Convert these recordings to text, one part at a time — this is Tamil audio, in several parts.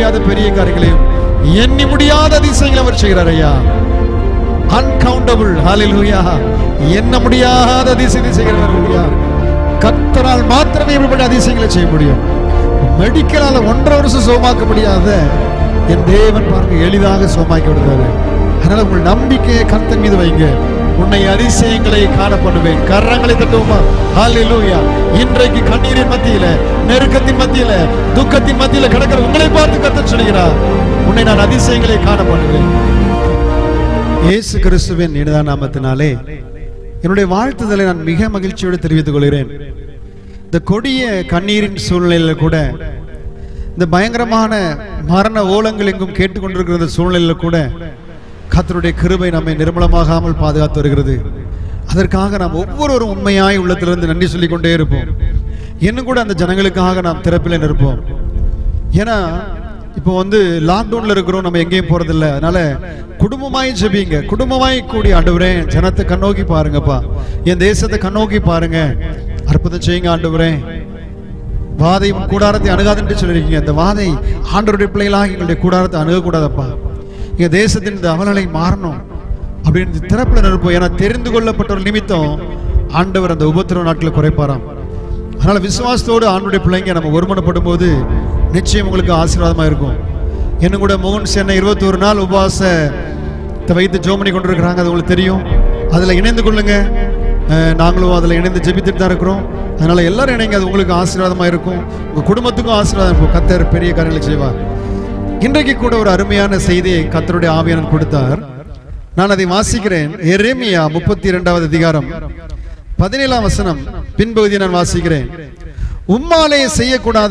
முடியாத பெரிய காரியங்களையும் எண்ணி முடியாத அதிசயங்களை அவர் செய்கிறார் ஐயா அன்கவுண்டபிள் ஹalleluya எண்ண முடியாத அதிசயத்தை செய்கிறவர் ஐயா கர்த்தரால் மாத்திரமே இப்படிப்பட்ட அதிசயங்களை செய்ய முடியும் மெடிக்கலால ஒன்றரை வருஷம் சுகமாக்க முடியாத என் தேவன் பாருங்க எளிதாக சுகமாக்கி விடுறாரு அதனால உங்கள் நம்பிக்கையை கர்த்தன் மீது வைங்க உன்னை அதிசயங்களை காண பண்ணுவேன் கரங்களை தட்டுவோமா ஹalleluya இன்றைக்கு கண்ணீரின் மத்தியில நெருக்கத்தின் மத்தியில துக்கத்தின் மத்தியில கிடக்கிற உங்களை பார்த்து கர்த்தர் சொல்கிறார் உன்னை நான் அதிசயங்களை காண பண்ணுவேன் இயேசு கிறிஸ்துவின் இனிதா நாமத்தினாலே என்னுடைய வாழ்த்துதலை நான் மிக மகிழ்ச்சியோடு தெரிவித்துக் கொள்கிறேன் இந்த கொடிய கண்ணீரின் சூழ்நிலையில கூட இந்த பயங்கரமான மரண ஓலங்கள் எங்கும் கேட்டுக்கொண்டிருக்கிற இந்த சூழ்நிலையில கூட கர்த்தருடைய கிருபை நம்மை நிர்மலமாகாமல் பாதுகாத்து வருகிறது அதற்காக நாம் ஒவ்வொருவரும் உண்மையாய் உள்ளத்திலிருந்து நன்றி சொல்லிக் கொண்டே இருப்போம் இன்னும் கூட அந்த ஜனங்களுக்காக நாம் திறப்பில் நிற்போம் ஏன்னா இப்போ வந்து லாக்டவுன்ல இருக்கிறோம் நம்ம எங்கேயும் போறதில்ல அதனால குடும்பமாய் ஜெபிங்க குடும்பமாய் கூடி ஆண்டவரே ஜனத்தை கண்ணோக்கி பாருங்கப்பா என் தேசத்தை கண்ணோக்கி பாருங்க அற்புதம் செய்யுங்க ஆண்டவரே வாதை உன் கூடாரத்தை அணுகாதுன்னு சொல்லியிருக்கீங்க அந்த வாதை ஆண்டவருடைய பிள்ளைகளாக எங்களுடைய கூடாரத்தை அணுகக்கூடாதப்பா எங்க தேசத்தின் இந்த அவலநிலை மாறணும் அப்படின்னு திறப்புல நிற்போம் ஏன்னா தெரிந்து கொள்ளப்பட்டவர் நிமித்தம் ஆண்டவர் அந்த உபத்திரவ நாட்களை குறைப்பாராம் அதனால விசுவாசத்தோடு ஆண்டுடைய பிள்ளைங்க நம்ம ஒருமனப்படும் போது நிச்சயம் உங்களுக்கு ஆசீர்வாதமா இருக்கும் இன்னும் கூட மோகன் சென்னை இருபத்தோரு நாள் உபவாசத்தை வைத்து ஜோம் பண்ணி கொண்டிருக்கிறாங்க அது உங்களுக்கு தெரியும் அதுல இணைந்து கொள்ளுங்க அஹ், நாங்களும் அதுல இணைந்து ஜெபித்துட்டு தான் இருக்கிறோம் அதனால எல்லாரும் இணைங்க அது உங்களுக்கு ஆசீர்வாதமா இருக்கும் உங்க குடும்பத்துக்கும் ஆசீர்வாதம் இருக்கும் கத்தர் பெரிய காரியங்களை செய்வார் இன்றைக்கு கூட ஒரு அருமையான செய்தியை கத்தருடைய ஆவியானவர் கொடுத்தார் நான் அதை வாசிக்கிறேன் எரேமியா முப்பத்தி இரண்டாவது அதிகாரம் பதினேழாம் வசனம் பின்பகுதியை நான் வாசிக்கிறேன் உம்மாலே செய்யக்கூடாத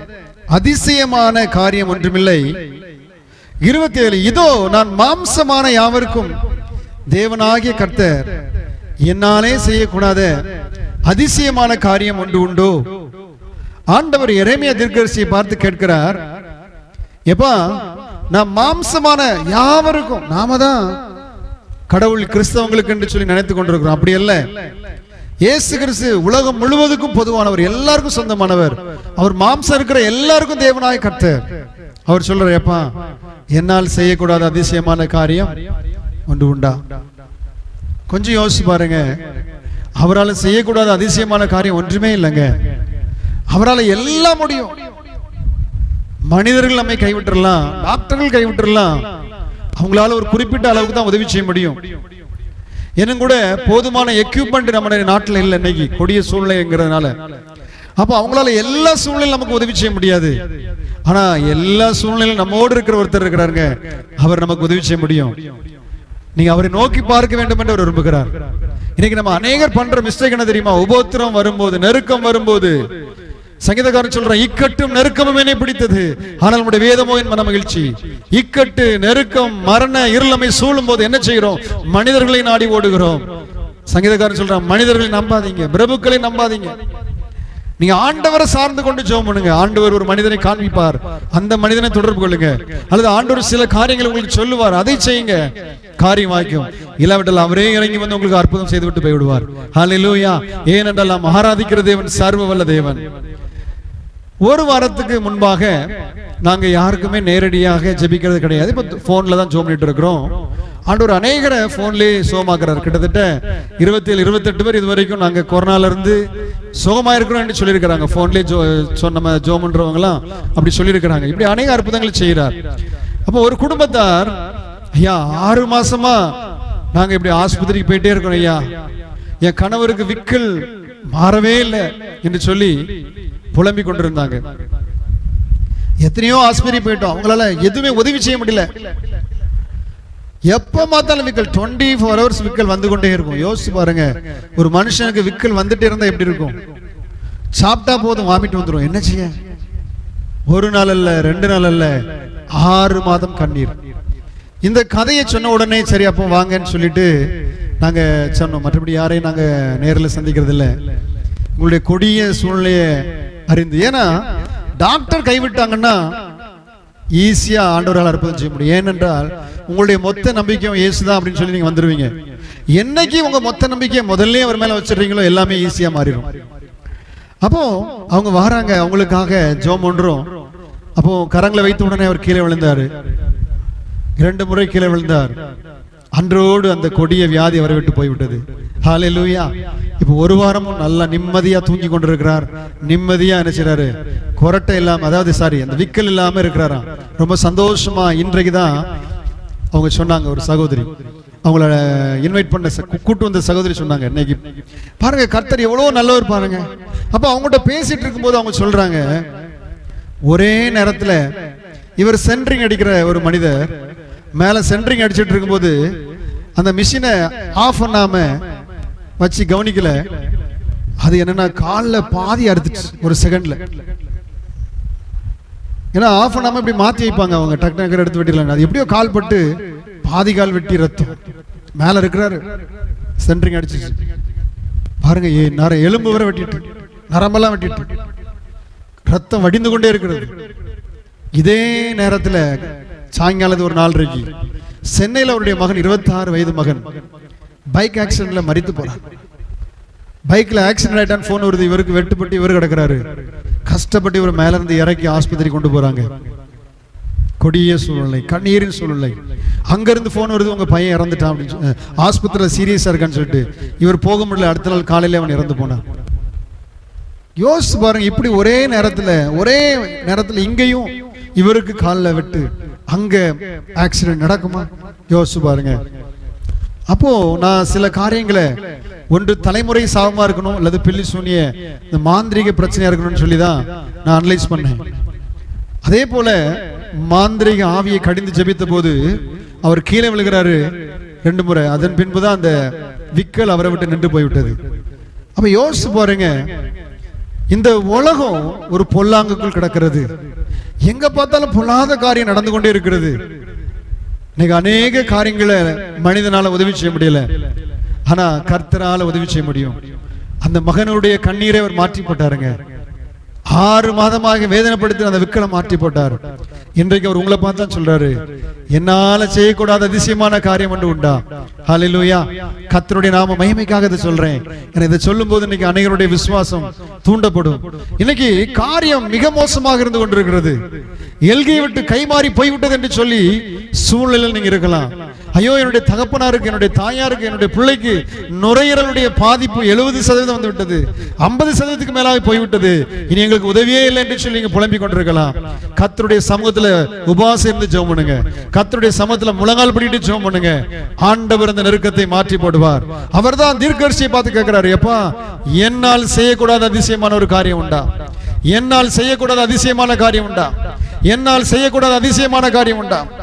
அதிசயமான காரியம் ஒன்றுமில்லை இருபத்தி ஏழு இதோ நான் மாம்சமான யாவருக்கும் தேவனாகிய கர்த்தர் என்னாலே செய்யக்கூடாத அதிசயமான காரியம் ஒன்று உண்டோ ஆண்டவர் எரேமியா தீர்க்கதரிசியை பார்த்து கேட்கிறார் எப்பா நான் மாம்சமான யாவருக்கும் நாம தான் கடவுள் கிறிஸ்தவங்களுக்கு என்று சொல்லி நினைத்து கொண்டிருக்கிறோம் அப்படி அல்ல இயேசு கிறிஸ்து உலகம் முழுவதுக்கும் பொதுவானவர் எல்லாருக்கும் சொந்தமானவர் அவர் மாம்சம் இருக்கிற எல்லாருக்கும் தேவனாய் கர்த்தர் அவர் சொல்றார் எப்பா என்னால் செய்யக்கூடாத அதிசயமான காரியம் ஒன்று உண்டா கொஞ்சம் யோசிச்சு பாருங்க அவரால் செய்யக்கூடாத அதிசயமான காரியம் ஒன்றுமே இல்லைங்க அவரால் எல்லாம் முடியும் மனிதர்கள் நம்மை கைவிட்டுறலாம் டாக்டர்கள் கைவிட்டுறலாம் அவங்களால ஒரு குறிப்பிட்ட அளவுக்கு தான் உதவி செய்ய முடியும் இன்னும் கூட போதுமான எக்யூப்மெண்ட் நம்ம நாட்டில் இல்லை இன்னைக்கு கொடிய சூழ்நிலைங்கிறதுனால அப்போ அவங்களால எல்லா சூழ்நிலையும் நமக்கு உதவி செய்ய முடியாது ஆனா எல்லா சூழ்நிலையும் நம்மோடு இருக்கிற ஒருத்தர் இருக்கிறாருங்க அவர் நமக்கு உதவி செய்ய முடியும் நீங்க அவரை நோக்கி பார்க்க வேண்டும் என்று அவர் விரும்புகிறார் இன்னைக்கு நம்ம அநேகர் பண்ற மிஸ்டேக் என்ன தெரியுமா உபோத்திரம் வரும்போது நெருக்கம் வரும்போது சங்கீதக்காரன் சொல்றான் இக்கட்டும் நெருக்கமும் என்னை பிடித்தது ஆனால் நம்முடைய வேதமோ என் மன மகிழ்ச்சி இக்கட்டு நெருக்கம் மரண இருளமை சூழும் போது என்ன செய்கிறோம் மனிதர்களை நாடி ஓடுகிறோம் சங்கீதக்காரன் சொல்றான் மனிதர்களை நம்பாதீங்க பிரபுக்களை நம்பாதீங்க நீங்க ஆண்டவரை சார்ந்து கொண்டு ஜெபம் பண்ணுங்க ஆண்டவர் ஒரு மனிதனை காண்பிப்பார் அந்த மனிதனை தொடர்பு கொள்ளுங்க அல்லது ஆண்டவர் சில காரியங்களை உங்களுக்கு சொல்லுவார் அதை செய்யுங்க காரியம் வாய்க்கும் இல்லாவிட்டால் அவரே இறங்கி வந்து உங்களுக்கு அற்புதம் செய்து விட்டு போய்விடுவார் ஹalleluya ஏனென்றால் நாம் ஆராதிக்கிற தேவன் சர்வ வல்ல தேவன் ஒரு வாரத்துக்கு முன்பாக நாங்க யாருக்குமே நேரடியாக ஜெபிக்கிறது கிடையாது இப்ப போன்ல தான் ஜோம் பண்ணிட்டு இருக்கிறோம் ஆண்டவர் அநேகரை போன்லயே சோமாக்குறாரு கிட்டத்தட்ட இருபத்தி ஏழு இருபத்தெட்டு பேர் இது வரைக்கும் நாங்க கொரோனால இருந்து சுகமா இருக்கிறோம் சொல்லியிருக்கிறாங்க போன்லயே ஜோ சொ- நம்ம ஜோம் பண்றவங்கலாம் அப்படி சொல்லியிருக்கிறாங்க இப்படி அநேக அற்புதங்களை செய்கிறார் அப்போ ஒரு குடும்பத்தார் ஐயா ஆறு மாசமா நாங்க இப்படி ஆஸ்பத்திரிக்கு போயிட்டே இருக்கோம் ஐயா என் கணவருக்கு விக்கல் மாறவே இல்லை என்று சொல்லி புலம்பிக் கொண்டிருந்தாங்க எத்தனையோ ஆஸ்பத்திரி போயிட்டோம் அவங்களால எதுவுமே உதவி செய்ய முடியல எப்ப பார்த்தாலும் விக்கல் டுவெண்ட்டி ஃபோர் ஹவர்ஸ் விக்கல் வந்து கொண்டே இருக்கும் யோசிச்சு பாருங்க ஒரு மனுஷனுக்கு விக்கல் வந்துட்டே இருந்தா எப்படி இருக்கும் சாப்பிட்டா போதும் வாமிட்டு வந்துடும் என்ன செய்ய ஒரு நாள் அல்ல ரெண்டு நாள் அல்ல ஆறு மாதம் கண்ணீர் இந்த கதையை சொன்ன உடனே சரி அப்போ வாங்கன்னு சொல்லிட்டு நாங்க சொன்னோம் மற்றபடி யாரையும் நாங்க நேரில் சந்திக்கிறது இல்ல உங்களுடைய கொடிய சூழ்நிலையை அறிந்து ஏன்னா டாக்டர் கைவிட்டாங்கன்னா ஈஸியா ஆண்டவரால் அற்புதம் செய்ய முடியும் ஏனென்றால் உங்களுடைய மொத்த நம்பிக்கையும் இயேசுதான் அப்படின்னு சொல்லி நீங்க வந்துருவீங்க என்னைக்கு உங்க மொத்த நம்பிக்கையை முதல்ல அவர் மேல வச்சிடுறீங்களோ எல்லாமே ஈஸியா மாறிடும் அப்போ அவங்க வராங்க அவங்களுக்காக ஜோம் ஒன்றும் அப்போ கரங்களை வைத்த உடனே அவர் கீழே விழுந்தாரு இரண்டு முறை கீழே விழுந்தார் அன்றோடு அந்த கொடிய வியாதி அவரை விட்டு போய்விட்டது ஹalleluya இப்போ ஒரு வாரமும் நல்லா நிம்மதியா தூங்கி கொண்டிருக்கிறார் நிம்மதியா என்ன செய்றாரு கொரட்டை இல்லாம அதாவது சாரி அந்த விக்கல் இல்லாம இருக்கிறாராம் ரொம்ப சந்தோஷமா இன்றைக்கு தான் அவங்க சொன்னாங்க ஒரு சகோதரி அவங்கள இன்வைட் பண்ண ச- கூ- கூட்டு வந்த சகோதரி சொன்னாங்க இன்னைக்கு பாருங்க கர்த்தர் எவ்வளவு நல்லவர் பாருங்க அப்ப அவங்ககிட்ட பேசிட்டு இருக்கும்போது அவங்க சொல்றாங்க ஒரே நேரத்துல இவர் சென்ட்ரிங் அடிக்கிற ஒரு மனிதர் மேல சென்ட்ரிங் அடிச்சிட்டு இருக்கும்போது அந்த மிஷினை ஆஃப் பண்ணாம வச்சு கவனிக்கல அது என்னன்னா காலில் பாதி அறுத்துச்சு ஒரு செகண்ட்ல ஏன்னா ஆஃப் பண்ணாம இப்படி மாத்தி வைப்பாங்க அவங்க டக்கு டக்கு எடுத்து வெட்டிடலாம் அது எப்படியோ கால் பட்டு பாதி கால் வெட்டி ரத்தம் மேல இருக்கிறாரு சென்ட்ரிங் அடிச்சிச்சு பாருங்க ஏ நர எலும்பு வரை வெட்டிட்டு நரம்பெல்லாம் வெட்டிட்டு ரத்தம் வடிந்து கொண்டே இருக்கிறது இதே நேரத்தில் சாயங்காலத்து ஒரு நாலரைக்கு சென்னையில் அவருடைய மகன் 26 வயது மகன் பைக் ஆக்சிடென்ட்ல மரித்து போறான் பைக்ல ஆக்சிடென்ட் ஆயிட்டான் போன் வருது இவருக்கு வெட்டுப்பட்டு இவர் கிடக்குறாரு கஷ்டப்பட்டு இவர் மேல இருந்து இறக்கி ஆஸ்பத்திரி கொண்டு போறாங்க கொடிய சூழ்நிலை கண்ணீரின் சூழ்நிலை அங்கிருந்து போன் வருது உங்க பையன் இறந்துட்டான் அப்படின்னு சொல்லி, ஆஸ்பத்திரியில் சீரியஸா இருக்கான்னு சொல்லிட்டு இவர் போக முடியல அடுத்த நாள் காலையில அவன் இறந்து போனான் யோசிச்சு பாருங்க இப்படி ஒரே நேரத்துல ஒரே நேரத்துல இங்கேயும் இவருக்கு காலில் வெட்டு அங்க ஆக்சிடென்ட் நடக்குமா யோசிச்சு பாருங்க அப்போ நான் சில காரியங்களை ஒன்று தலைமுறை சாபமா இருக்கணும் அல்லது பில்லி சூனிய இந்த மாந்திரீக பிரச்சனையா இருக்கணும்னு சொல்லி தான் நான் அனலைஸ் பண்ணேன் அதே போல மாந்திரீக ஆவியை கடிந்து ஜெபித்த போது அவர் கீழே விழுகிறாரு ரெண்டு முறை அதன் பின்புதான் அந்த விக்கல் அவரை விட்டு நின்று போய்விட்டது அப்ப யோசிச்சு பாருங்க இந்த உலகம் ஒரு பொல்லாங்குக்குள் கிடக்கிறது எங்க பார்த்தாலும் பொல்லாத காரியம் நடந்து கொண்டே இருக்கிறது இன்னைக்கு அநேக காரியங்களை மனிதனால உதவி செய்ய முடியல ஆனா கர்த்தரால உதவி செய்ய முடியும் அந்த மகனுடைய கண்ணீரை அவர் மாற்றி போட்டாருங்க ஆறு மாதமாக வேதனைப்படுத்தி அந்த விக்கலை மாற்றி போட்டார் இன்றைக்கு அவர் உங்களை பார்த்து தான் சொல்றாரு என்னால செய்யக்கூடாத அதிசயமான காரியம் ஒன்று உண்டா ஹalleluya கர்த்தருடைய நாம மகிமைக்காக இதை சொல்றேன் எனக்கு இதை சொல்லும் போது இன்னைக்கு அநேகருடைய விசுவாசம் தூண்டப்படும் இன்னைக்கு காரியம் மிக மோசமாக இருந்து கொண்டிருக்கிறது எல்கையை விட்டு கைமாறி போய்விட்டது என்று சொல்லி சூழ்நிலையில் நீங்க இருக்கலாம் ஐயோ என்னுடைய தகப்பனாருக்கு என்னுடைய தாயாருக்கு என்னுடைய பிள்ளைக்கு நுரையீரலுடைய பாதிப்பு எழுபது சதவீதம் வந்து விட்டது ஐம்பது சதவீதத்துக்கு மேலாக போய்விட்டது இனி எங்களுக்கு உதவியே இல்லை என்று சொல்லி நீங்க புலம்பிக் கொண்டிருக்கலாம் கர்த்தருடைய சமூகத்துல உபாசம் இருந்து ஜெபம் பண்ணுங்க கர்த்தருடைய சமூகத்துல முழங்கால் படிட்டு ஜெபம் பண்ணுங்க ஆண்டவர் அந்த நெருக்கத்தை மாற்றி போடுவார் அவர்தான் தீர்க்கதரிசியை பார்த்து கேட்கிறாரு எப்பா என்னால் செய்யக்கூடாத அதிசயமான ஒரு காரியம் உண்டா என்னால் செய்யக்கூடாத அதிசயமான காரியம் உண்டா என்னால் செய்யக்கூடாத அதிசயமான காரியம் உண்டா